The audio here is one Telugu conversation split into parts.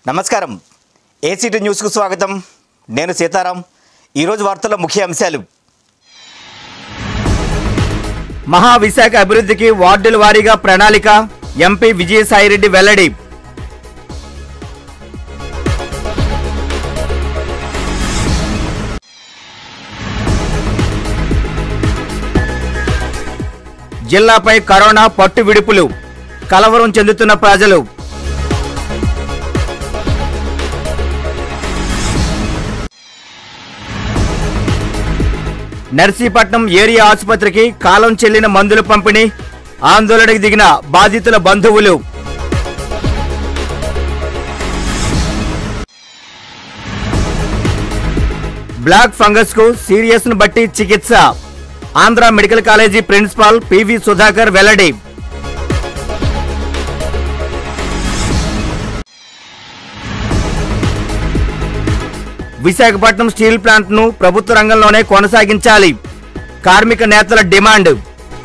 నమస్కారం ఏసీటీ న్యూస్కు స్వాగతం నేను సీతారాం ఈరోజు వార్తల్లో ముఖ్య అంశాలు మహావిశాఖ అభివృద్ధికి వార్డుల వారీగా ప్రణాళిక ఎంపీ విజయసాయిరెడ్డి వెల్లడి జిల్లాపై కరోనా పట్టు విడుపులు కలవరం చెందుతున్న ప్రజలు నర్సీపట్నం ఏరియా ఆసుపత్రికి కాలం చెల్లిన మందుల పంపిణీ ఆందోళనకు దిగిన బాధితుల బంధువులు బ్లాక్ ఫంగస్ కు సీరియస్ ను బట్టి చికిత్స Andhra medical college principal PV Sudhakar వెల్లడి విశాఖపట్నం స్టీల్ ప్లాంట్ ను ప్రభుత్వ రంగంలోనే కొనసాగించాలి కార్మిక నేతల డిమాండ్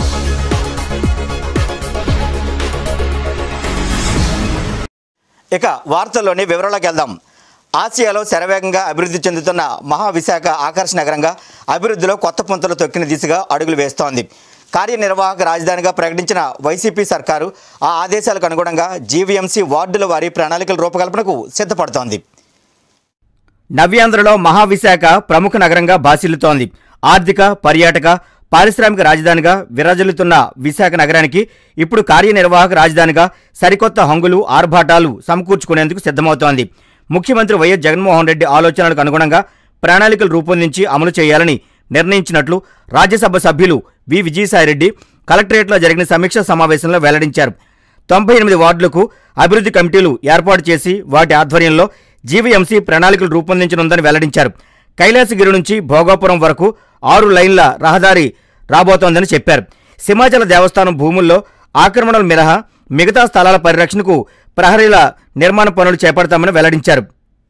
ఇక వార్తల్లోని వివరాలకు వెళ్దాం ఆసియాలో శరవేగంగా అభివృద్ధి చెందుతున్న మహావిశాఖ ఆకర్షణ నగరంగా అభివృద్ధిలో కొత్త పుంతలు తొక్కిన దిశగా అడుగులు వేస్తోంది కార్యనిర్వాహక రాజధానిగా ప్రకటించిన వైసీపీ సర్కారు ఆ ఆదేశాలకు అనుగుణంగా జీవీఎంసీ వార్డుల వారి ప్రణాళికల రూపకల్పనకు సిద్ధపడుతోంది నవ్యాంధ్రలో మహావిశాఖ ప్రముఖ నగరంగా బాసిల్లుతోంది ఆర్థిక పర్యాటక పారిశ్రామిక రాజధానిగా విరాజిల్లుతున్న విశాఖ నగరానికి ఇప్పుడు కార్యనిర్వాహక రాజధానిగా సరికొత్త హంగులు ఆర్భాటాలు సమకూర్చుకునేందుకు సిద్ధమవుతోంది ముఖ్యమంత్రి వైఎస్ జగన్మోహన్ రెడ్డి ఆలోచనలకు అనుగుణంగా ప్రణాళికలు రూపొందించి అమలు చేయాలని నిర్ణయించినట్లు రాజ్యసభ సభ్యులు వి విజయసాయిరెడ్డి కలెక్టరేట్లో జరిగిన సమీక్షా సమావేశంలో వెల్లడించారు తొంభై ఎనిమిది వార్డులకు అభివృద్ధి కమిటీలు ఏర్పాటు చేసి వాటి ఆధ్వర్యంలో జీవీఎంసీ ప్రణాళికలు రూపొందించనుందని వెల్లడించారు కైలాసగిరి నుంచి భోగాపురం వరకు ఆరు లైన్ల రహదారి రాబోతోందని చెప్పారు సింహాచల దేవస్థానం భూముల్లో ఆక్రమణలు మినహా మిగతా స్థలాల పరిరక్షణకు ప్రహరీల నిర్మాణ పనులు చేపడతామని వెల్లడించారు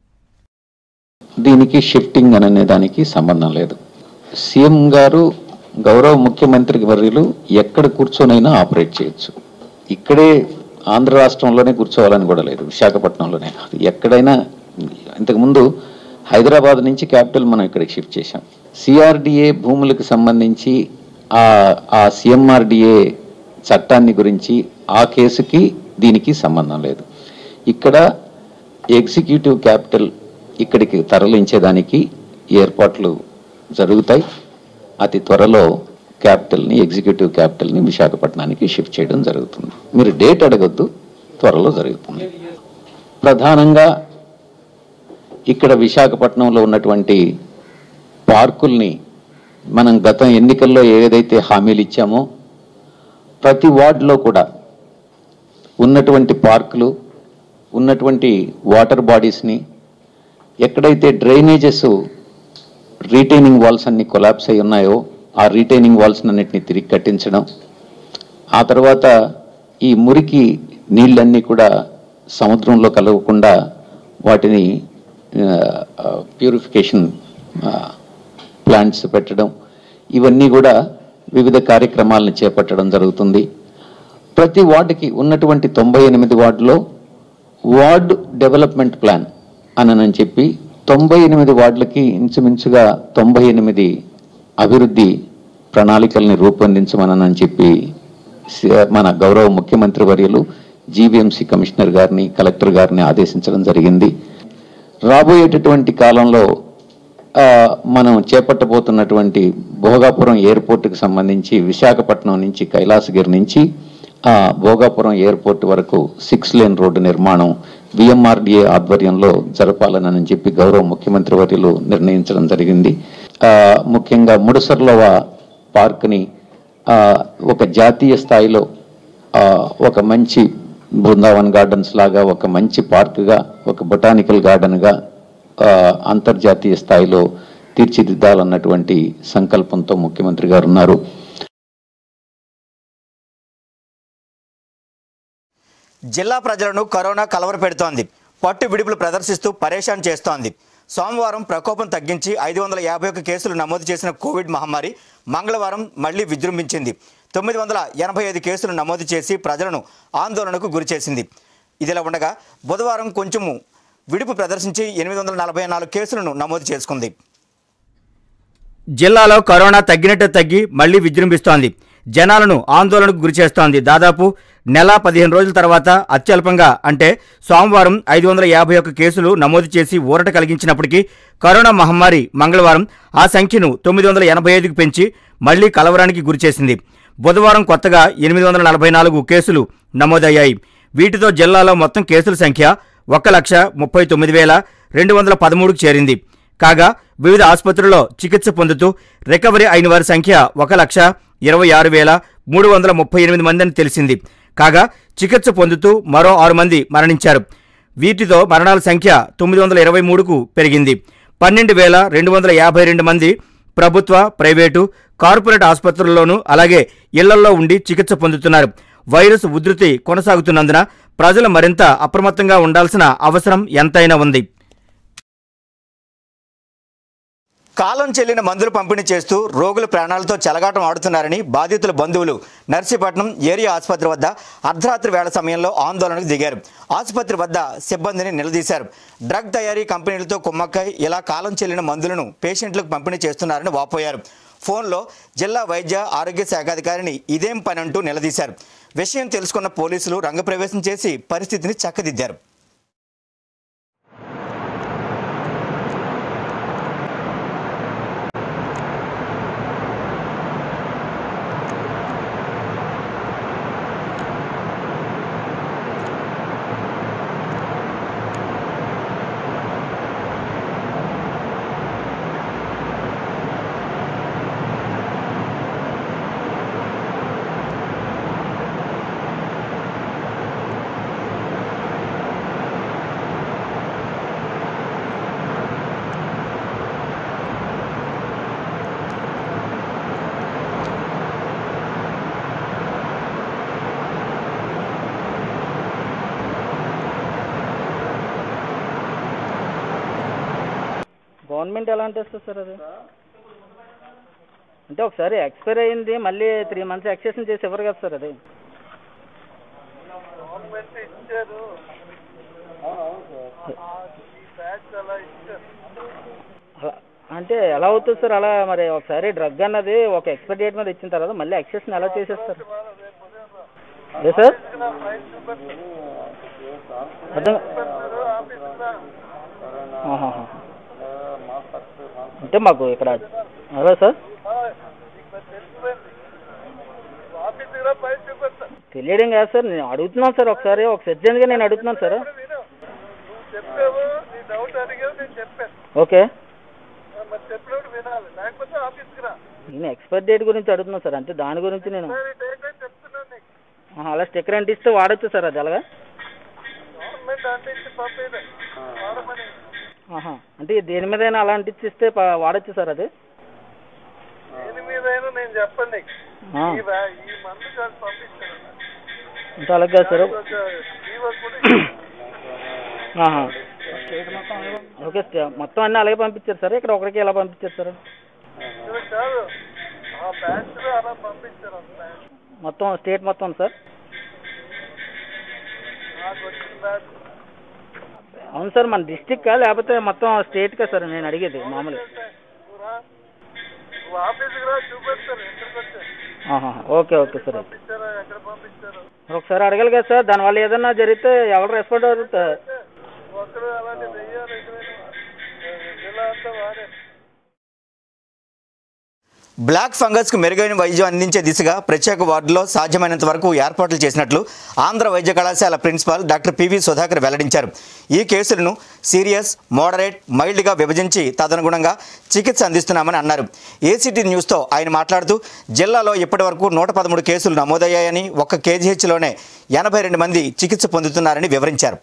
దీనికి షిఫ్టింగ్ అనే దానికి సంబంధం లేదు సీఎం గారు గౌరవ ముఖ్యమంత్రి వర్యులు ఎక్కడ కూర్చొనైనా ఆపరేట్ చేయొచ్చు ఇక్కడే ఆంధ్ర రాష్ట్రంలోనే కూర్చోవాలని కూడా లేదు విశాఖపట్నంలోనే కాదు ఎక్కడైనా ఇంతకుముందు హైదరాబాద్ నుంచి క్యాపిటల్ మనం ఇక్కడికి షిఫ్ట్ చేశాం సిఆర్డిఏ భూములకు సంబంధించి ఆ ఆ సిఎంఆర్డిఏ చట్టాన్ని గురించి ఆ కేసుకి దీనికి సంబంధం లేదు ఇక్కడ ఎగ్జిక్యూటివ్ క్యాపిటల్ ఇక్కడికి తరలించేదానికి ఏర్పాట్లు జరుగుతాయి అతి త్వరలో క్యాపిటల్ని ఎగ్జిక్యూటివ్ క్యాపిటల్ని విశాఖపట్నానికి షిఫ్ట్ చేయడం జరుగుతుంది మీరు డేట్ అడగొద్దు త్వరలో జరుగుతుంది ప్రధానంగా ఇక్కడ విశాఖపట్నంలో ఉన్నటువంటి పార్కుల్ని మనం గత ఎన్నికల్లో ఏదైతే హామీలు ఇచ్చామో ప్రతి వార్డులో కూడా ఉన్నటువంటి పార్కులు ఉన్నటువంటి వాటర్ బాడీస్ని ఎక్కడైతే డ్రైనేజెస్ రీటైనింగ్ వాల్స్ అన్ని కొలాప్స్ అయి ఉన్నాయో ఆ రీటైనింగ్ వాల్స్ అన్నిటిని తిరిగి కట్టించడం ఆ తర్వాత ఈ మురికి నీళ్ళన్నీ కూడా సముద్రంలో కలవకుండా వాటిని ప్యూరిఫికేషన్ ప్లాంట్స్ పెట్టడం ఇవన్నీ కూడా వివిధ కార్యక్రమాలను చేపట్టడం జరుగుతుంది ప్రతి వార్డుకి ఉన్నటువంటి తొంభై ఎనిమిది వార్డులో వార్డ్ డెవలప్మెంట్ ప్లాన్ అని చెప్పి తొంభై ఎనిమిది వార్డులకి ఇంచుమించుగా తొంభై ఎనిమిది అభివృద్ధి ప్రణాళికల్ని రూపొందించమనని చెప్పి సి- మన గౌరవ ముఖ్యమంత్రి వర్యులు జీవీఎంసీ కమిషనర్ గారిని కలెక్టర్ గారిని ఆదేశించడం జరిగింది రాబోయేటటువంటి కాలంలో ఆ, మనం చేపట్టబోతున్నటువంటి భోగాపురం ఎయిర్పోర్ట్కి సంబంధించి విశాఖపట్నం నుంచి కైలాసగిరి నుంచి ఆ, భోగాపురం ఎయిర్పోర్ట్ వరకు సిక్స్ లేన్ రోడ్డు నిర్మాణం విఎంఆర్డిఏ ఆధ్వర్యంలో జరపాలని చెప్పి గౌరవ ముఖ్యమంత్రి వర్యులు నిర్ణయించడం జరిగింది ఆ, ముఖ్యంగా ముడసర్లవ పార్క్ని ఆ, ఒక జాతీయ స్థాయిలో ఆ, ఒక మంచి బృందావన్ గార్డెన్స్ లాగా ఒక మంచి పార్కుగా ఒక బొటానికల్ గార్డెన్గా ఆ, అంతర్జాతీయ స్థాయిలో తీర్చిదిద్దాలన్నటువంటి సంకల్పంతో ముఖ్యమంత్రి గారు ఉన్నారు జిల్లా ప్రజలను కరోనా కలవరపెడుతోంది పట్టు విడుపులు ప్రదర్శిస్తూ పరేషాన్ చేస్తోంది సోమవారం ప్రకోపం తగ్గించి ఐదు వందల యాభై ఒక్క కేసులు నమోదు చేసిన కోవిడ్ మహమ్మారి మంగళవారం మళ్లీ విజృంభించింది తొమ్మిది వందల ఎనభై ఐదు కేసులు నమోదు చేసి ప్రజలను ఆందోళనకు గురిచేసింది ఇదిలా ఉండగా బుధవారం కొంచెము విడుపు ప్రదర్శించి ఎనిమిది వందల నలభై నాలుగు కేసులను నమోదు చేసుకుంది జిల్లాలో కరోనా తగ్గినట్టు తగ్గి మళ్లీ విజృంభిస్తోంది జనాలను ఆందోళనకు గురిచేస్తోంది దాదాపు నెల పదిహేను రోజుల తర్వాత అత్యల్పంగా అంటే సోమవారం ఐదు వందల యాభై ఒక్క కేసులు నమోదు చేసి ఊరట కలిగించినప్పటికీ కరోనా మహమ్మారి మంగళవారం ఆ సంఖ్యను తొమ్మిది వందల ఎనభై ఐదుకు పెంచి మళ్లీ కలవరానికి గురిచేసింది బుధవారం కొత్తగా ఎనిమిది వందల నలభై నాలుగు కేసులు నమోదయ్యాయి వీటితో జిల్లాలో మొత్తం కేసుల సంఖ్య ఒక లక్ష ముప్పై తొమ్మిది వేల రెండు వందల పదమూడుకు చేరింది కాగా వివిధ ఆసుపత్రుల్లో చికిత్స పొందుతూ రికవరీ అయిన వారి సంఖ్య ఒక లక్ష ఇరవై ఆరు వేల మూడు వందల ముప్పై ఎనిమిది మంది అని తెలిసింది కాగా చికిత్స పొందుతూ మరో ఆరు మంది మరణించారు వీటితో మరణాల సంఖ్య తొమ్మిది వందల ఇరవై మూడుకు పెరిగింది పన్నెండు వేల రెండు వందల యాభై రెండు మంది ప్రభుత్వ ప్రైవేటు కార్పొరేట్ ఆసుపత్రుల్లోనూ అలాగే ఇళ్లల్లో ఉండి చికిత్స పొందుతున్నారు వైరస్ ఉధృతి కొనసాగుతున్నందున ప్రజలు మరింత అప్రమత్తంగా ఉండాల్సిన అవసరం ఎంతైనా ఉంది కాలం చెల్లిన మందులు పంపిణీ చేస్తూ రోగుల ప్రాణాలతో చెలగాటం ఆడుతున్నారని బాధితుల బంధువులు నర్సీపట్నం ఏరియా ఆసుపత్రి వద్ద అర్ధరాత్రి వేళ సమయంలో ఆందోళనకు దిగారు ఆసుపత్రి వద్ద సిబ్బందిని నిలదీశారు డ్రగ్ తయారీ కంపెనీలతో కుమ్మక్కై ఇలా కాలం చెల్లిన మందులను పేషెంట్లకు పంపిణీ చేస్తున్నారని వాపోయారు ఫోన్లో జిల్లా వైద్య ఆరోగ్య శాఖాధికారిని ఇదేం పని అంటూ నిలదీశారు విషయం తెలుసుకున్న పోలీసులు రంగప్రవేశం చేసి పరిస్థితిని చక్కదిద్దారు గవర్నమెంట్ ఎలా అంటే ఇస్తుంది సార్ అది అంటే ఒకసారి ఎక్స్పైర్ అయింది మళ్ళీ త్రీ మంత్స్ ఎక్స్టెన్షన్ చేసి ఇవ్వరు కదా సార్ అది అలా అంటే ఎలా అవుతుంది సార్ అలా మరి ఒకసారి డ్రగ్ అన్నది ఒక ఎక్స్పైర్ డేట్ మీద ఇచ్చిన తర్వాత మళ్ళీ ఎక్స్టెన్షన్ ఎలా చేసేస్తారు ఏ సార్ అర్థం ఆహాహా. అంటే మాకు ఇక్కడ హలో సార్ తెలియడం కాదు సార్ నేను అడుగుతున్నాను సార్ ఒకసారి ఒక సర్జన్గా నేను అడుగుతున్నాను సార్ చెప్పావు నీ డౌట్ అడిగావు నేను చెప్పాను ఓకే మరి చెప్పినప్పుడు వినాలి లేకపోతే ఆఫీస్కి రా నేను ఎక్స్పైర్ డేట్ గురించి అడుగుతున్నాను సార్ అంటే దాని గురించి నేను సరే డేట్ అని చెప్తున్నాను నీకు ఆహా, అలా స్టిక్కర్ అంటిస్తే వాడచ్చు సార్ అది అలాగా గవర్నమెంట్ అంటించి పంపేది వాడమని ఆహా. అంటే దేని మీదైనా అలా అంటించిస్తే ప- వాడచ్చు సార్ అది దేని మీదైనా నేను చెప్పను నీకు ఆ. ఈ వా- ఈ మందు కాదు పంపిస్తాను అంటే అలాగే కాదు సార్ ఫీవర్ కూడా ఆహా. ఓకే సార్ మొత్తం అన్నీ అలాగే పంపించారు సార్ ఇక్కడ ఒకరికి ఎలా పంపించారు సార్ ఇక్కడ కాదు ఆ బ్యాచ్ లో అలా పంపించారు ఆ బ్యాచ్ మొత్తం స్టేట్ మొత్తం సార్ నాకు వచ్చిన బ్యాచ్ అవును సార్ మన డిస్టిక్ లేకపోతే మొత్తం స్టేట్కా సార్ నేను అడిగేది మామూలుగా నువ్వు రా నువ్వు ఆఫీస్కి రా చూపిస్తాను ఎక్కడికి వచ్చారు ఆహా. ఓకే ఓకే సార్ అయితే పంపించారా ఎక్కడ పంపించారు మరి ఒకసారి అడగాలి కదా సార్ దానివల్ల ఏదన్నా జరిగితే ఎవరు రెస్పాండ్ అవుతారు ఒక్కడు అలాంటి వెయ్యాలి ఎక్కడైనా జిల్లా అంతా వాడే బ్లాక్ ఫంగస్కు మెరుగైన వైద్యం అందించే దిశగా ప్రత్యేక వార్డులో సాధ్యమైనంత వరకు ఏర్పాట్లు చేసినట్లు ఆంధ్ర వైద్య కళాశాల ప్రిన్సిపాల్ డాక్టర్ పివి సుధాకర్ వెల్లడించారు ఈ కేసులను సీరియస్ మోడరేట్ మైల్డ్గా విభజించి తదనుగుణంగా చికిత్స అందిస్తున్నామని అన్నారు ఏసీటీ న్యూస్తో ఆయన మాట్లాడుతూ జిల్లాలో ఇప్పటివరకు నూట పదమూడు కేసులు నమోదయ్యాయని ఒక్క కేజీహెచ్లోనే ఎనభై రెండు మంది చికిత్స పొందుతున్నారని వివరించారు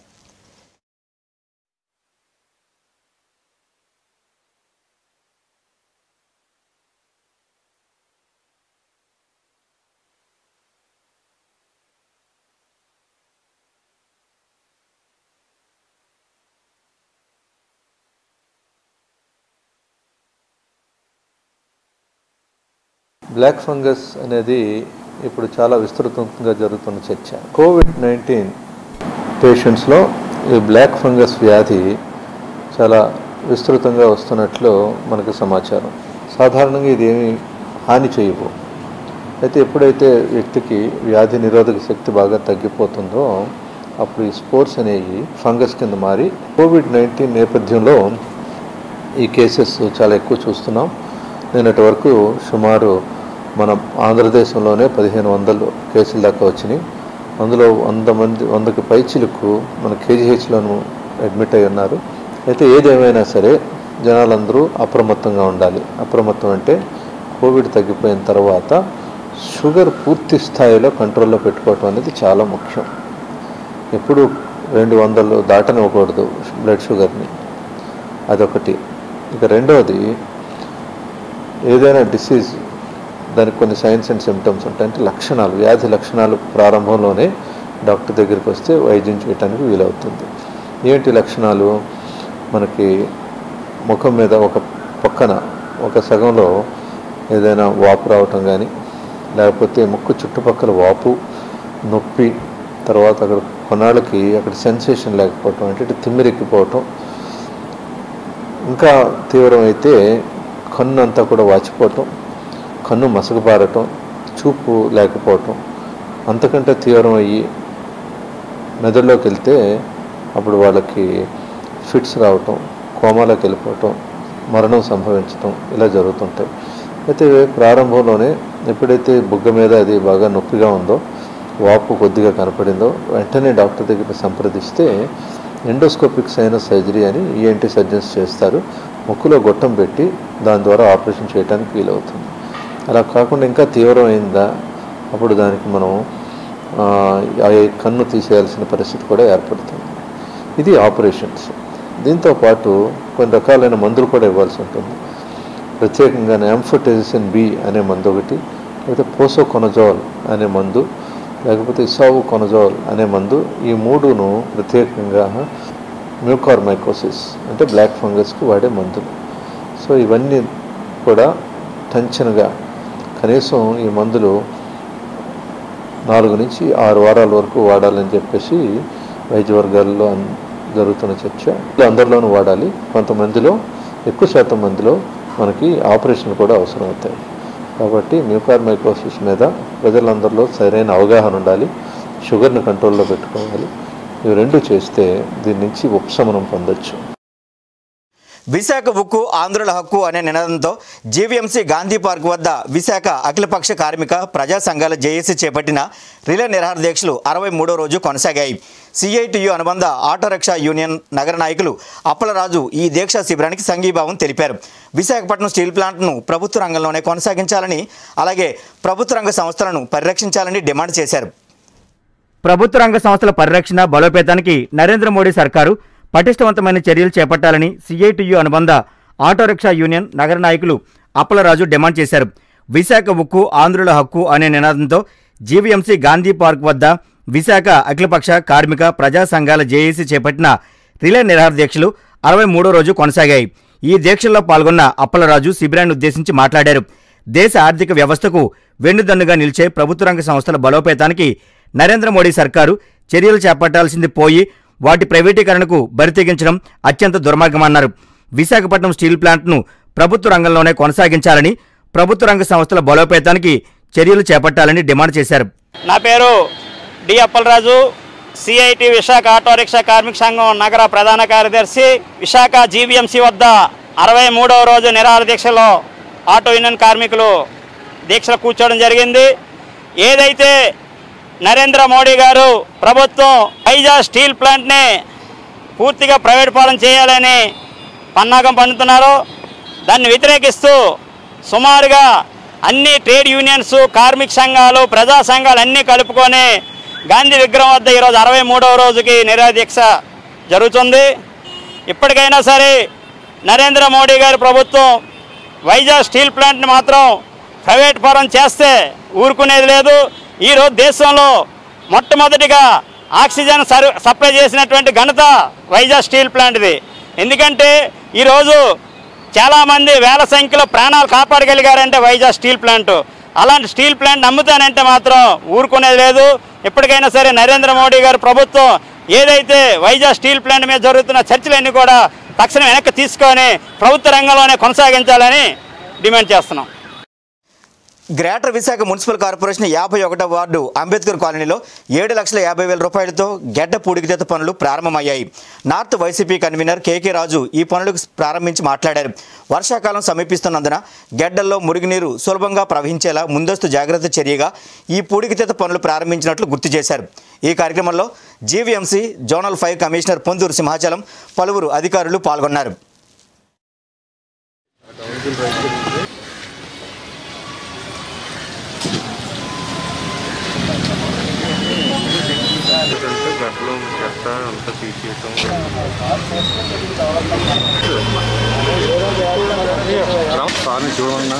బ్లాక్ ఫంగస్ అనేది ఇప్పుడు చాలా విస్తృతంగా జరుగుతున్న చర్చ కోవిడ్ నైన్టీన్ పేషెంట్స్లో ఈ బ్లాక్ ఫంగస్ వ్యాధి చాలా విస్తృతంగా వస్తున్నట్లు మనకు సమాచారం సాధారణంగా ఇది ఏమి హాని చేయవు అయితే ఎప్పుడైతే వ్యక్తికి వ్యాధి నిరోధక శక్తి బాగా తగ్గిపోతుందో అప్పుడు ఈ స్పోర్ట్స్ అనేవి ఫంగస్ కింద మారి కోవిడ్ నైన్టీన్ నేపథ్యంలో ఈ కేసెస్ చాలా ఎక్కువ చూస్తున్నాం నిన్నటి వరకు సుమారు మన ఆంధ్రదేశంలోనే పదిహేను వందలు కేసుల దాకా వచ్చినాయి అందులో వంద మంది వందకి పైచిలకు మన కేజీహెచ్లోను అడ్మిట్ అయి ఉన్నారు అయితే ఏదేమైనా సరే జనాలందరూ అప్రమత్తంగా ఉండాలి అప్రమత్తం అంటే కోవిడ్ తగ్గిపోయిన తర్వాత షుగర్ పూర్తి స్థాయిలో కంట్రోల్లో పెట్టుకోవటం అనేది చాలా ముఖ్యం ఎప్పుడు రెండు వందలు దాటనివ్వకూడదు బ్లడ్ షుగర్ని అదొకటి ఇక రెండవది ఏదైనా డిసీజ్ దానికి కొన్ని సైన్స్ అండ్ సిమ్టమ్స్ ఉంటాయి అంటే లక్షణాలు వ్యాధి లక్షణాలు ప్రారంభంలోనే డాక్టర్ దగ్గరికి వస్తే వైద్యం చేయడానికి వీలవుతుంది ఏంటి లక్షణాలు మనకి ముఖం మీద ఒక పక్కన ఒక సగంలో ఏదైనా వాపు రావటం కానీ లేకపోతే ముక్కు చుట్టుపక్కల వాపు నొప్పి తర్వాత అక్కడ కొన్నాళ్ళకి అక్కడ సెన్సేషన్ లేకపోవటం అంటే ఇటు తిమ్మిరెక్కిపోవటం ఇంకా తీవ్రమైతే కన్ను అంతా కూడా వాచిపోవటం కన్ను మసకబారటం చూపు లేకపోవటం అంతకంటే తీవ్రమయ్యి మెదడులోకి వెళ్తే అప్పుడు వాళ్ళకి ఫిట్స్ రావటం కోమాలోకి వెళ్ళిపోవటం మరణం సంభవించటం ఇలా జరుగుతుంటాయి అయితే ప్రారంభంలోనే ఎప్పుడైతే బుగ్గ మీద అది బాగా నొప్పిగా ఉందో వాపు కొద్దిగా కనపడిందో వెంటనే డాక్టర్ దగ్గర సంప్రదిస్తే ఎండోస్కోపిక్ సైనస్ సర్జరీ అని ఈఎన్టీ సర్జన్స్ చేస్తారు ముక్కులో గొట్టం పెట్టి దాని ద్వారా ఆపరేషన్ చేయడానికి వీలవుతుంది అలా కాకుండా ఇంకా తీవ్రమైందా అప్పుడు దానికి మనం ఆ, ఆ కన్ను తీసేయాల్సిన పరిస్థితి కూడా ఏర్పడుతుంది ఇది ఆపరేషన్స్ దీంతో పాటు కొన్ని రకాలైన మందులు కూడా ఇవ్వాల్సి ఉంటుంది ప్రత్యేకంగా యాంఫోటెజిసిన్ బి అనే మందు ఒకటి లేకపోతే పోసోకొనజోల్ అనే మందు లేకపోతే ఇసావు కొనజోల్ అనే మందు ఈ మూడును ప్రత్యేకంగా మ్యూకార్మైకోసిస్ అంటే బ్లాక్ ఫంగస్కి వాడే మందులు సో ఇవన్నీ కూడా టెన్షన్గా కనీసం ఈ మందులు నాలుగు నుంచి ఆరు వారాల వరకు వాడాలని చెప్పేసి వైద్య వర్గాల్లో అన్- జరుగుతున్న చర్చ ఇలా అందరిలోనూ వాడాలి కొంతమందిలో ఎక్కువ శాతం మందిలో మనకి ఆపరేషన్ కూడా అవసరం అవుతాయి కాబట్టి మ్యూకార్మైకోసిస్ మీద ప్రజలందరిలో సరైన అవగాహన ఉండాలి షుగర్ని కంట్రోల్లో పెట్టుకోవాలి ఇవి రెండు చేస్తే దీని నుంచి ఉపశమనం పొందొచ్చు విశాఖ ఉక్కు ఆంధ్రుల హక్కు అనే నినాదంతో జీవీఎంసీ గాంధీ పార్క్ వద్ద విశాఖ అఖిలపక్ష కార్మిక ప్రజా సంఘాల జేఏసీ చేపట్టిన రిలే నిరాహార దీక్షలు అరవై మూడో రోజు కొనసాగాయి సిఐటియు అనుబంధ ఆటో రిక్షా యూనియన్ నగర నాయకులు అప్పలరాజు ఈ దీక్షా శిబిరానికి సంఘీభావం తెలిపారు విశాఖపట్నం స్టీల్ ప్లాంట్ను ప్రభుత్వ రంగంలోనే కొనసాగించాలని అలాగే ప్రభుత్వ రంగ సంస్థలను పరిరక్షించాలని డిమాండ్ చేశారు ప్రభుత్వ రంగ సంస్థల పరిరక్షణ బలోపేతానికి నరేంద్ర మోడీ సర్కారు పటిష్టవంతమైన చర్యలు చేపట్టాలని సిఐటియు అనుబంధ ఆటో రిక్షా యూనియన్ నగర నాయకులు అప్పలరాజు డిమాండ్ చేశారు విశాఖ ఉక్కు ఆంధ్రుల హక్కు అనే నినాదంతో జీవీఎంసీ గాంధీ పార్క్ వద్ద విశాఖ అఖిలపక్ష కార్మిక ప్రజా సంఘాల జేఏసీ చేపట్టిన రిలే నిరాహార దీక్షలు అరవై మూడో రోజు కొనసాగాయి ఈ దీక్షల్లో పాల్గొన్న అప్పలరాజు శిబిరాన్ని ఉద్దేశించి మాట్లాడారు దేశ ఆర్థిక వ్యవస్థకు వెన్నుదన్నుగా నిలిచే ప్రభుత్వ రంగ సంస్థల బలోపేతానికి నరేంద్ర మోడీ సర్కారు చర్యలు చేపట్టాల్సింది పోయి వాటి ప్రైవేటీకరణకు బరితెగించడం అత్యంత దుర్మార్గమన్నారు విశాఖపట్నం స్టీల్ ప్లాంట్ను ప్రభుత్వ రంగంలోనే కొనసాగించాలని ప్రభుత్వ రంగ సంస్థల బలోపేతానికి చర్యలు చేపట్టాలని డిమాండ్ చేశారు నా పేరు D Appalaraju CIT Visakha auto rickshaw కార్మిక సంఘం నగర ప్రధాన కార్యదర్శి విశాఖ జీవీఎంసీ వద్ద అరవై మూడవ రోజు నిరాహార దీక్షలో ఆటో యూనియన్ కార్మికులు దీక్షలు కూర్చోవడం జరిగింది ఏదైతే నరేంద్ర మోడీ గారు ప్రభుత్వం హైజా స్టీల్ ప్లాంట్ని పూర్తిగా ప్రైవేట్ పాలన చేయాలని పన్నాగం పన్నుతున్నారో దాన్ని వ్యతిరేకిస్తూ సుమారుగా అన్ని ట్రేడ్ యూనియన్స్ కార్మిక సంఘాలు ప్రజా సంఘాలు అన్నీ కలుపుకొని గాంధీ విగ్రహం వద్ద ఈరోజు అరవై మూడవ రోజుకి నిరాదీక్ష జరుగుతుంది ఇప్పటికైనా సరే నరేంద్ర మోడీ గారి ప్రభుత్వం వైజాగ్ స్టీల్ ప్లాంట్ని మాత్రం ప్రైవేట్ పరం చేస్తే ఊరుకునేది లేదు ఈరోజు దేశంలో మొట్టమొదటిగా ఆక్సిజన్ సర్ సప్లై చేసినటువంటి ఘనత వైజాగ్ స్టీల్ ప్లాంట్ది ఎందుకంటే ఈరోజు చాలామంది వేల సంఖ్యలో ప్రాణాలు కాపాడగలిగారంటే వైజాగ్ స్టీల్ ప్లాంట్ అలాంటి స్టీల్ ప్లాంట్ నమ్ముతానంటే మాత్రం ఊరుకునేది లేదు ఎప్పటికైనా సరే నరేంద్ర మోడీ గారి ప్రభుత్వం ఏదైతే వైజాగ్ స్టీల్ ప్లాంట్ మీద జరుగుతున్న చర్చలన్నీ కూడా తక్షణం వెనక్కి తీసుకొని ప్రభుత్వ రంగంలోనే కొనసాగించాలని డిమాండ్ చేస్తున్నాం గ్రేటర్ విశాఖ మున్సిపల్ కార్పొరేషన్ యాభై ఒకటో వార్డు అంబేద్కర్ కాలనీలో ఏడు లక్షల యాభై వేల రూపాయలతో గెడ్డ పూడికితేత పనులు ప్రారంభమయ్యాయి north YCP convener KK Raju ఈ పనులకు ప్రారంభించి మాట్లాడారు వర్షాకాలం సమీపిస్తున్నందున గెడ్డల్లో మురుగునీరు సులభంగా ప్రవహించేలా ముందస్తు జాగ్రత్త చర్యగా ఈ పూడికితేత పనులు ప్రారంభించినట్లు గుర్తు చేశారు ఈ కార్యక్రమంలో GVMC zonal five commissioner Ponduru Simhachalam పలువురు అధికారులు పాల్గొన్నారు గడ్డలో చెత్త అంతా తీసేయటం సార్ని చూడమన్నా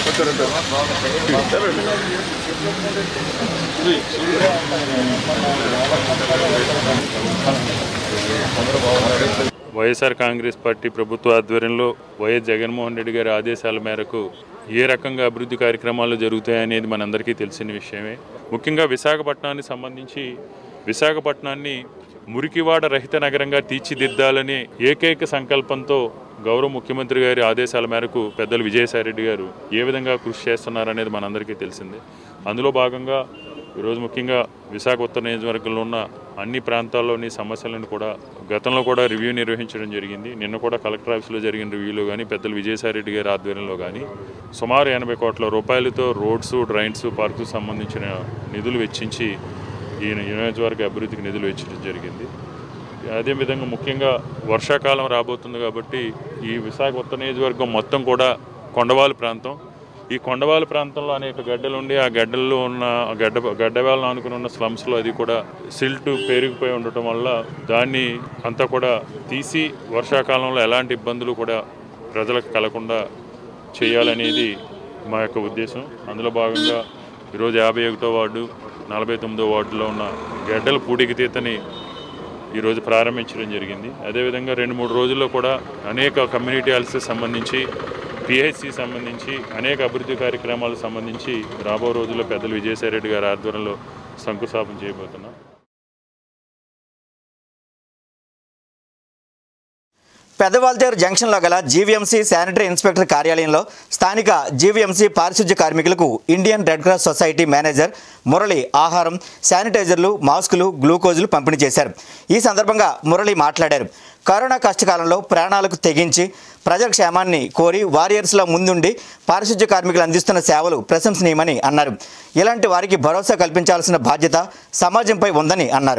వైఎస్ఆర్ కాంగ్రెస్ పార్టీ ప్రభుత్వ ఆధ్వర్యంలో వైఎస్ జగన్మోహన్ రెడ్డి గారి ఆదేశాల మేరకు ఏ రకంగా అభివృద్ధి కార్యక్రమాలు జరుగుతాయనేది మనందరికీ తెలిసిన విషయమే ముఖ్యంగా విశాఖపట్నానికి సంబంధించి విశాఖపట్నాన్ని మురికివాడ రహిత నగరంగా తీర్చిదిద్దాలనే ఏకైక సంకల్పంతో గౌరవ ముఖ్యమంత్రి గారి ఆదేశాల మేరకు పెద్దలు విజయసాయిరెడ్డి గారు ఏ విధంగా కృషి చేస్తున్నారనేది మనందరికీ తెలిసిందే అందులో భాగంగా ఈరోజు ముఖ్యంగా విశాఖ ఉత్తర నియోజకవర్గంలో ఉన్న అన్ని ప్రాంతాల్లోని సమస్యలను కూడా గతంలో కూడా రివ్యూ నిర్వహించడం జరిగింది నిన్న కూడా కలెక్టర్ ఆఫీస్లో జరిగిన రివ్యూలో కానీ పెద్దలు విజయసాయిరెడ్డి గారి ఆధ్వర్యంలో కానీ సుమారు ఎనభై కోట్ల రూపాయలతో రోడ్స్ డ్రైన్స్ పార్కు సంబంధించిన నిధులు వెచ్చించి ఈ నియోజకవర్గ అభివృద్ధికి నిధులు వెచ్చించడం జరిగింది అదేవిధంగా ముఖ్యంగా వర్షాకాలం రాబోతుంది కాబట్టి ఈ విశాఖ ఉత్తర నియోజకవర్గం మొత్తం కూడా కొండవాలు ప్రాంతం ఈ కొండవాలు ప్రాంతంలో అనేక గడ్డలు ఉండి ఆ గడ్డల్లో ఉన్న ఆ గడ్డ గడ్డవాళ్ళను ఆనుకుని ఉన్న స్లమ్స్లో అది కూడా సిల్ట్ పెరిగిపోయి ఉండటం వల్ల దాన్ని అంతా కూడా తీసి వర్షాకాలంలో ఎలాంటి ఇబ్బందులు కూడా ప్రజలకు కలగకుండా చేయాలనేది మా యొక్క ఉద్దేశం అందులో భాగంగా ఈరోజు యాభై ఒకటో వార్డు నలభై తొమ్మిదో వార్డులో ఉన్న గడ్డల పూడికి తీతని ఈరోజు ప్రారంభించడం జరిగింది అదేవిధంగా రెండు మూడు రోజుల్లో కూడా అనేక కమ్యూనిటీ హాల్స్ సంబంధించి పిహెచ్సి సంబంధించి అనేక అభివృద్ధి కార్యక్రమాలకు సంబంధించి రాబో రోజుల్లో పెద్దలు విజయసాయిరెడ్డి గారి ఆధ్వర్యంలో శంకుస్థాపన చేయబోతున్నాం పెద్దవాల్తేరు జంక్షన్లో గల జీవీఎంసీ శానిటరీ ఇన్స్పెక్టర్ కార్యాలయంలో స్థానిక జీవీఎంసీ పారిశుధ్య కార్మికులకు Indian red cross society manager Murali ఆహారం శానిటైజర్లు మాస్కులు గ్లూకోజులు పంపిణీ చేశారు ఈ సందర్భంగా మురళి మాట్లాడారు కరోనా కష్టకాలంలో ప్రాణాలకు తెగించి ప్రజల క్షేమాన్ని కోరి వారియర్స్లో ముందుండి పారిశుధ్య కార్మికులు అందిస్తున్న సేవలు ప్రశంసనీయమని అన్నారు ఇలాంటి వారికి భరోసా కల్పించాల్సిన బాధ్యత సమాజంపై ఉందని అన్నారు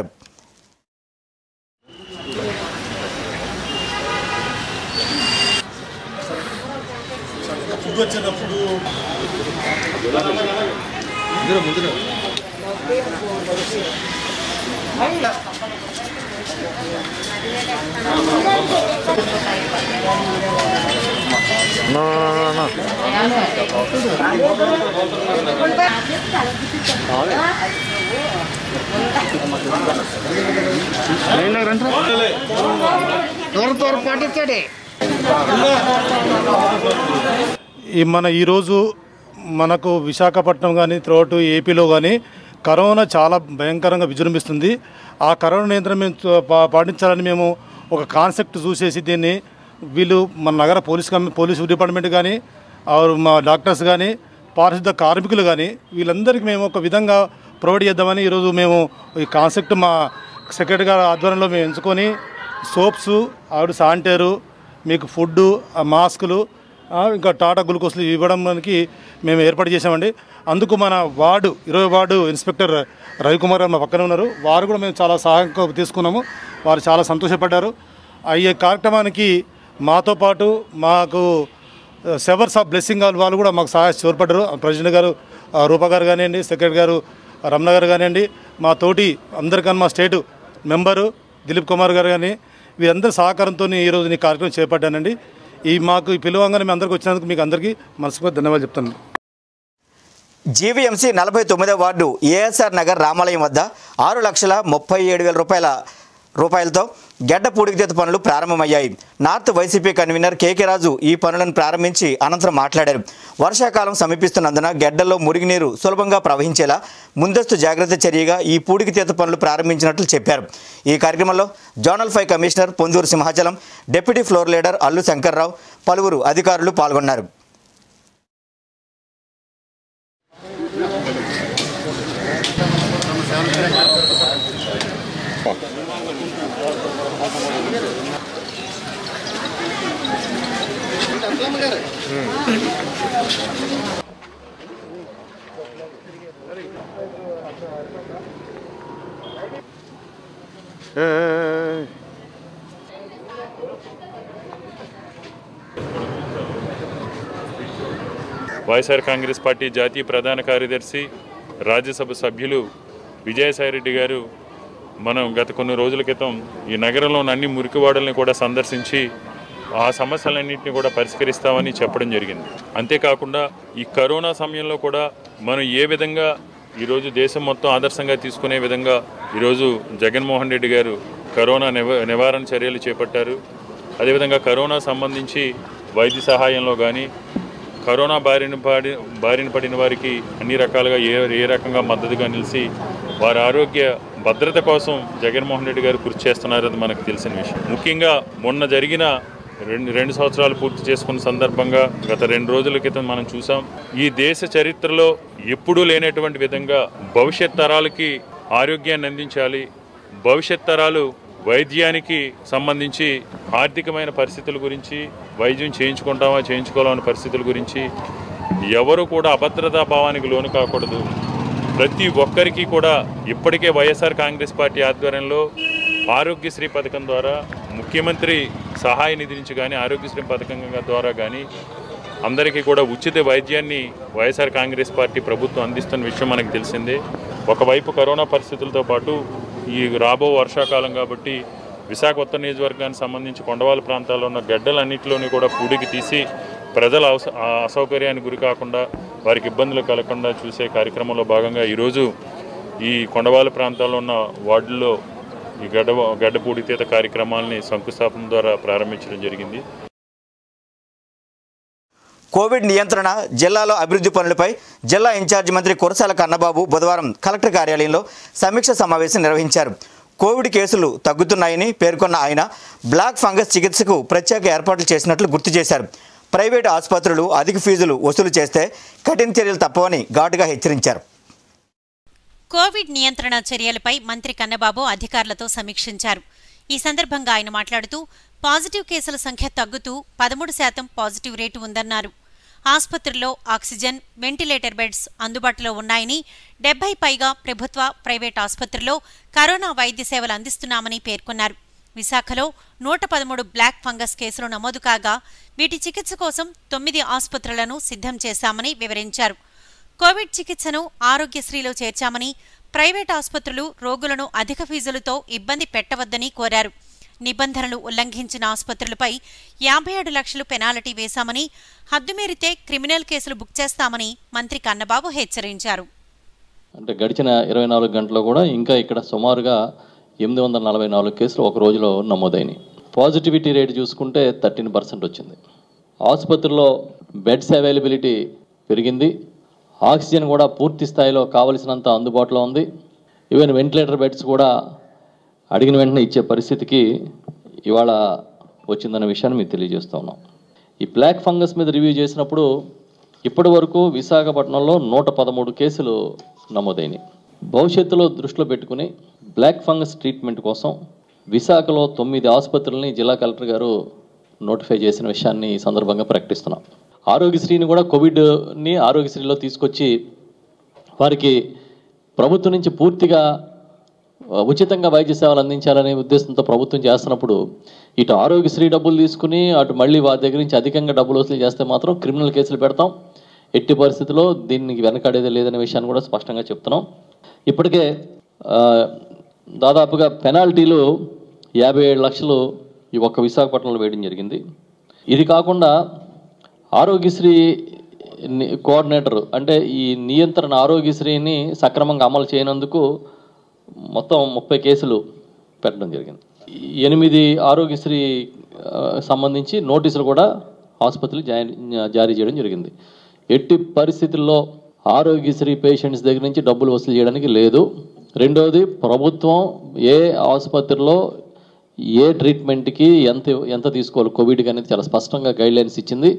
ఈ మన ఈరోజు మనకు విశాఖపట్నం కానీ త్రోటు ఏపీలో కానీ కరోనా చాలా భయంకరంగా విజృంభిస్తుంది ఆ కరోనా నియంత్రణ మేము చ- పా- పాటించాలని మేము ఒక కాన్సెప్ట్ చూసేసి దీన్ని వీళ్ళు మన నగర పోలీస్ కమి పోలీసు డిపార్ట్మెంట్ కానీ ఆరు మా డాక్టర్స్ కానీ పారిశుద్ధ కార్మికులు కానీ వీళ్ళందరికీ మేము ఒక విధంగా ప్రొవైడ్ చేద్దామని ఈరోజు మేము ఈ కాన్సెప్ట్ మా సెక్రటరీ గారి ఆధ్వర్యంలో మేము ఎంచుకొని సోప్స్ ఆవిడ శానిటైరు మీకు ఫుడ్డు ఆ మాస్కులు ఆ, ఇంకా టాటా గ్లూకోస్లు ఇవ్వడానికి మేము ఏర్పాటు చేసామండి అందుకు మన వార్డు ఇరవై వార్డు ఇన్స్పెక్టర్ రవికుమార్ గారు మా పక్కన ఉన్నారు వారు కూడా మేము చాలా సహాయం తీసుకున్నాము వారు చాలా సంతోషపడ్డారు అయ్యే కార్యక్రమానికి మాతో పాటు మాకు సెవర్స్ ఆఫ్ బ్లెస్సింగ్ వాళ్ళు వాళ్ళు కూడా మాకు సహాయ తోడ్పడ్డారు ప్రెసిడెంట్ గారు ఆ, రూప గారు కానివ్వండి సెక్రటరీ గారు రమణ గారు కానివ్వండి మా తోటి అందరికన్నా మా స్టేటు మెంబరు దిలీప్ కుమార్ గారు కానీ వీరందరి సహకారంతో ఈరోజు ఈ కార్యక్రమం చేపట్టానండి ఈ మాకు ఈ పిలువంగానే మీ అందరికి వచ్చినందుకు మీకు అందరికీ మనస్ఫూర్తి ధన్యవాదాలు చెప్తాను జీవీఎంసీ నలభై తొమ్మిదో వార్డు ఏఎస్ఆర్ నగర్ రామాలయం వద్ద ఆరు లక్షల ముప్పై ఏడు వేల రూపాయల రూపాయలతో గెడ్డ పూడికతీత పనులు ప్రారంభమయ్యాయి north YCP convener KK Raju ఈ పనులను ప్రారంభించి అనంతరం మాట్లాడారు వర్షాకాలం సమీపిస్తున్నందున గెడ్డల్లో మురుగునీరు సులభంగా ప్రవహించేలా ముందస్తు జాగ్రత్త చర్యగా ఈ పూడికతీత పనులు ప్రారంభించినట్లు చెప్పారు ఈ కార్యక్రమంలో zonal five commissioner Ponduru Simhachalam deputy floor leader Allu Shankarrao పలువురు అధికారులు పాల్గొన్నారు వైఎస్ఆర్ కాంగ్రెస్ పార్టీ జాతీయ ప్రధాన కార్యదర్శి రాజ్యసభ సభ్యులు విజయసాయిరెడ్డి గారు మనం గత కొన్ని రోజుల క్రితం ఈ నగరంలో ఉన్న అన్ని మురికివాడల్ని కూడా సందర్శించి ఆ సమస్యలన్నింటినీ కూడా పరిష్కరిస్తామని చెప్పడం జరిగింది అంతేకాకుండా ఈ కరోనా సమయంలో కూడా మనం ఏ విధంగా ఈరోజు దేశం మొత్తం ఆదర్శంగా తీసుకునే విధంగా ఈరోజు జగన్మోహన్ రెడ్డి గారు కరోనా నివ నివారణ చర్యలు చేపట్టారు అదేవిధంగా కరోనా సంబంధించి వైద్య సహాయంలో కానీ కరోనా బారిన పడి బారిన పడిన వారికి అన్ని రకాలుగా ఏ ఏ రకంగా మద్దతుగా నిలిచి వారి ఆరోగ్య భద్రత కోసం జగన్మోహన్ రెడ్డి గారు కృషి చేస్తున్నారని మనకు తెలిసిన విషయం ముఖ్యంగా మొన్న జరిగిన రెండు రెండు సంవత్సరాలు పూర్తి చేసుకున్న సందర్భంగా గత రెండు రోజుల క్రితం మనం చూసాం ఈ దేశ చరిత్రలో ఎప్పుడూ లేనటువంటి విధంగా భవిష్యత్ తరాలకి ఆరోగ్యాన్ని అందించాలి భవిష్యత్ తరాలు వైద్యానికి సంబంధించి ఆర్థికమైన పరిస్థితుల గురించి వైద్యం చేయించుకుంటామా చేయించుకోవాలనే పరిస్థితుల గురించి ఎవరు కూడా అభద్రతా భావానికి లోను కాకూడదు ప్రతి ఒక్కరికి కూడా ఇప్పటికే వైఎస్ఆర్ కాంగ్రెస్ పార్టీ ఆధ్వర్యంలో ఆరోగ్యశ్రీ పథకం ద్వారా ముఖ్యమంత్రి సహాయ నిధి నుంచి కానీ ఆరోగ్యశ్రీ పథకం ద్వారా కానీ అందరికీ కూడా ఉచిత వైద్యాన్ని వైఎస్ఆర్ కాంగ్రెస్ పార్టీ ప్రభుత్వం అందిస్తున్న విషయం మనకు తెలిసిందే ఒకవైపు కరోనా పరిస్థితులతో పాటు ఈ రాబో వర్షాకాలం కాబట్టి విశాఖ ఉత్తర నియోజకవర్గానికి సంబంధించి కొండవాళ్ళ ప్రాంతాల్లో ఉన్న గడ్డలన్నింటిలోని కూడా పూడికి తీసి ప్రజల అవస ఆ అసౌకర్యానికి గురి కాకుండా వారికి ఇబ్బందులు కలగకుండా చూసే కార్యక్రమంలో భాగంగా ఈరోజు ఈ కొండవాళ్ళ ప్రాంతాల్లో ఉన్న వార్డుల్లో ఈ గడ్డ గడ్డ పూడితీత కార్యక్రమాలని శంకుస్థాపన ద్వారా ప్రారంభించడం జరిగింది కోవిడ్ నియంత్రణ జిల్లాలో అభివృద్ధి పనులపై జిల్లా ఇన్ఛార్జి మంత్రి కురసాల కన్నబాబు బుధవారం కలెక్టర్ కార్యాలయంలో సమీక్ష సమావేశం నిర్వహించారు కోవిడ్ కేసులు తగ్గుతున్నాయని పేర్కొన్న ఆయన బ్లాక్ ఫంగస్ చికిత్సకు ప్రత్యేక ఏర్పాట్లు చేసినట్లు గుర్తు చేశారు ప్రైవేటు ఆసుపత్రులు అధిక ఫీజులు వసూలు చేస్తే కఠిన చర్యలు తప్పవని ఘాటుగా హెచ్చరించారు కోవిడ్ నియంత్రణ చర్యలపై మంత్రి కన్నబాబు అధికారులతో సమీక్షించారు ఈ సందర్భంగా ఆయన మాట్లాడుతూ పాజిటివ్ కేసుల సంఖ్య తగ్గుతూ పదమూడు శాతం పాజిటివ్ రేటు ఉందన్నారు ఆసుపత్రుల్లో ఆక్సిజన్ వెంటిలేటర్ బెడ్స్ అందుబాటులో ఉన్నాయని డెబ్బై పైగా ప్రభుత్వ ప్రైవేట్ ఆసుపత్రుల్లో కరోనా వైద్య సేవలు అందిస్తున్నామని పేర్కొన్నారు విశాఖలో నూట పదమూడు బ్లాక్ ఫంగస్ కేసులు నమోదు కాగా వీటి చికిత్స కోసం తొమ్మిది ఆసుపత్రులను సిద్ధం చేశామని వివరించారు కోవిడ్ చికిత్సను ఆరోగ్యశ్రీలో చేర్చామని ప్రైవేట్ ఆసుపత్రులు రోగులను అధిక ఫీజులతో ఇబ్బంది పెట్టవద్దని కోరారు నిబంధనలు ఉల్లంఘించిన ఆసుపత్రులపై యాభై ఏడు లక్షలు పెనాల్టీ వేశామని హద్దుమీరితే క్రిమినల్ కేసులు బుక్ చేస్తామని మంత్రి కన్నబాబు హెచ్చరించారు అంటే గడిచిన ఇరవై నాలుగు గంటల్లో కూడా ఇంకా ఇక్కడ సుమారుగా ఎనిమిది వందల నలభై నాలుగు కేసులు ఒక రోజులో నమోదైనాయి పాజిటివిటీ రేట్ చూసుకుంటే థర్టీన్ పర్సెంట్ వచ్చింది ఆసుపత్రిలో బెడ్స్ అవైలబిలిటీ పెరిగింది ఆక్సిజన్ కూడా పూర్తి స్థాయిలో కావలసినంత అందుబాటులో ఉంది ఈవెన్ వెంటిలేటర్ బెడ్స్ కూడా అడిగిన వెంటనే ఇచ్చే పరిస్థితికి ఇవాళ వచ్చిందన్న విషయాన్ని మీకు తెలియజేస్తా ఉన్నాం ఈ బ్లాక్ ఫంగస్ మీద రివ్యూ చేసినప్పుడు ఇప్పటి వరకు విశాఖపట్నంలో నూట పదమూడు కేసులు నమోదైనవి భవిష్యత్తులో దృష్టిలో పెట్టుకుని బ్లాక్ ఫంగస్ ట్రీట్మెంట్ కోసం విశాఖలో తొమ్మిది ఆసుపత్రులని జిల్లా కలెక్టర్ గారు నోటిఫై చేసిన విషయాన్ని ఈ సందర్భంగా ప్రకటిస్తున్నాం ఆరోగ్యశ్రీని కూడా కోవిడ్ని ఆరోగ్యశ్రీలో తీసుకొచ్చి వారికి ప్రభుత్వం నుంచి పూర్తిగా ఆ, ఉచితంగా వైద్య సేవలు అందించాలనే ఉద్దేశంతో ప్రభుత్వం చేస్తున్నప్పుడు ఇటు ఆరోగ్యశ్రీ డబ్బులు తీసుకుని అటు మళ్ళీ వారి దగ్గర నుంచి అధికంగా డబ్బులు వసూలు చేస్తే మాత్రం క్రిమినల్ కేసులు పెడతాం ఎట్టి పరిస్థితుల్లో దీనికి వెనకాడేది లేదనే విషయాన్ని కూడా స్పష్టంగా చెప్తున్నాం ఇప్పటికే ఆ, దాదాపుగా పెనాల్టీలు యాభై ఏడు లక్షలు ఈ ఒక్క విశాఖపట్నంలో వేయడం జరిగింది ఇది కాకుండా ఆరోగ్యశ్రీ ని- కోఆర్డినేటర్ అంటే ఈ నియంత్రణ ఆరోగ్యశ్రీని సక్రమంగా అమలు చేయనందుకు మొత్తం ముప్పై కేసులు పెట్టడం జరిగింది ఎనిమిది ఆరోగ్యశ్రీ ఆ, సంబంధించి నోటీసులు కూడా ఆసుపత్రులు జారీ జారీ చేయడం జరిగింది ఎట్టి పరిస్థితుల్లో ఆరోగ్యశ్రీ పేషెంట్స్ దగ్గర నుంచి డబ్బులు వసూలు చేయడానికి లేదు రెండవది ప్రభుత్వం ఏ ఆసుపత్రిలో ఏ ట్రీట్మెంట్కి ఎంత ఎంత తీసుకోవాలి కోవిడ్కి అనేది చాలా స్పష్టంగా గైడ్ లైన్స్ ఇచ్చింది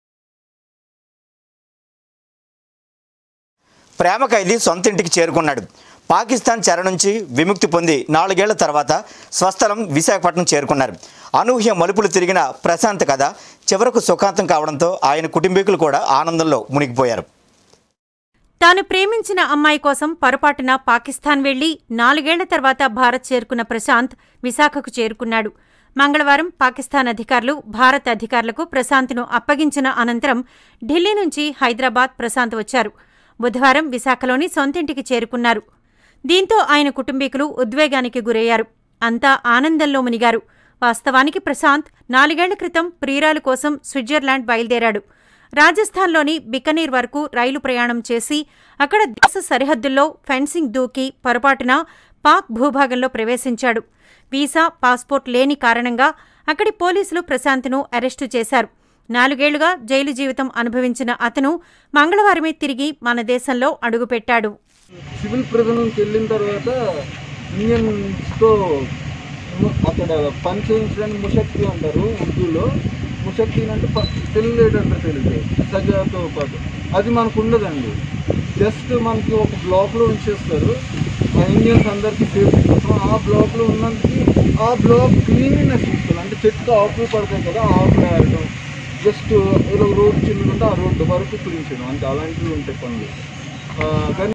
ప్రేమ ఖైదీ సొంత ఇంటికి చేరుకున్నాడు పాకిస్తాన్ చెర నుంచి విముక్తి పొంది నాలుగేళ్ల తర్వాత స్వస్థలం విశాఖపట్నం చేరుకున్నారు అనూహ్య మలుపులు తిరిగిన ప్రశాంత్ కథ చివరకు సుఖాంతం కావడంతో ఆయన కుటుంబీకులు కూడా ఆనందంలో మునిగిపోయారు తాను ప్రేమించిన అమ్మాయి కోసం పొరపాటున పాకిస్తాన్ వెళ్లి నాలుగేళ్ల తర్వాత భారత్ చేరుకున్న ప్రశాంత్ విశాఖకు చేరుకున్నాడు మంగళవారం పాకిస్తాన్ అధికారులు భారత్ అధికారులకు ప్రశాంత్ను అప్పగించిన అనంతరం ఢిల్లీ నుంచి హైదరాబాద్ ప్రశాంత్ వచ్చారు బుధవారం విశాఖలోని సొంతింటికి చేరుకున్నారు దీంతో ఆయన కుటుంబీకులు ఉద్వేగానికి గురయ్యారు అంతా ఆనందంలో మునిగారు వాస్తవానికి ప్రశాంత్ నాలుగేళ్ల క్రితం ప్రియురాలు కోసం స్విట్జర్లాండ్ బయలుదేరాడు రాజస్థాన్లోని బికనీర్ వరకు రైలు ప్రయాణం చేసి అక్కడ దేశ సరిహద్దుల్లో ఫెన్సింగ్ దూకి పొరపాటున పాక్ భూభాగంలో ప్రవేశించాడు వీసా పాస్పోర్ట్ లేని కారణంగా అక్కడి పోలీసులు ప్రశాంత్ను అరెస్టు చేశారు నాలుగేళ్లుగా జైలు జీవితం అనుభవించిన అతను మంగళవారమే తిరిగి మన దేశంలో అడుగుపెట్టాడు సివిల్ ప్రిజన్ నుంచి వెళ్ళిన తర్వాత ఇండియన్స్తో అక్కడ పని చేయించడానికి ముషక్తి అంటారు ఉర్దూలో ముషక్తి అంటే ప- తెలియదు అంటారు తెలుగు సజాతో పాటు అది మనకు ఉండదండి జస్ట్ మనకి ఒక బ్లాక్లో ఉంచేస్తారు ఆ ఇండియన్స్ అందరికీ సేఫ్టీ కోసం ఆ బ్లాక్లో ఉన్నందుకు ఆ బ్లాక్ క్లీనినెస్ చూస్తారు అంటే చెట్టు ఆకులు పడతాయి కదా ఆకులు వేయడం జస్ట్ ఏదో రోడ్ చిన్నదంటే ఆ రోడ్డు వరకు క్లీన్ చేయడం అంటే అలాంటివి ఉంటాయి పనులు ఆ, కానీ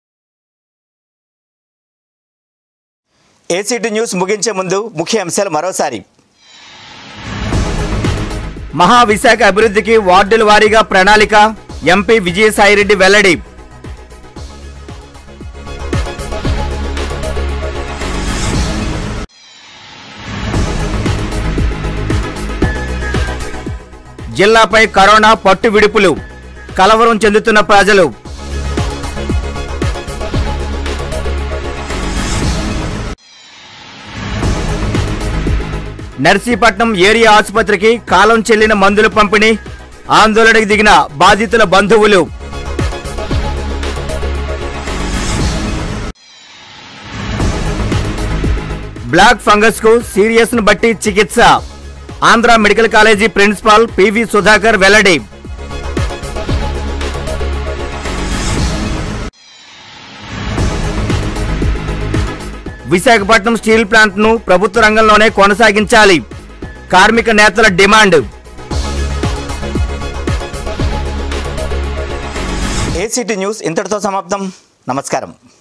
ఏసీటీ న్యూస్ ముగించే ముందు ముఖ్య అంశాలు మరోసారి మహావిశాఖ అభివృద్ధికి వార్డుల వారీగా ప్రణాళిక ఎంపీ విజయసాయిరెడ్డి వెల్లడి జిల్లాపై కరోనా పట్టు విడుపులు కలవరం చెందుతున్న ప్రజలు నర్సీపట్నం ఏరియా ఆసుపత్రికి కాలం చెల్లిన మందుల పంపిణీ ఆందోళనకు దిగిన బాధితుల బంధువులు బ్లాక్ ఫంగస్ కు సీరియస్ ను బట్టి చికిత్స Andhra medical college principal PV Sudhakar వెల్లడి విశాఖపట్నం స్టీల్ ప్లాంట్ ను ప్రభుత్వ రంగంలోనే కొనసాగించాలి కార్మిక నేతల డిమాండ్ ఏసీటీ న్యూస్ ఇంతటితో సమాప్తం నమస్కారం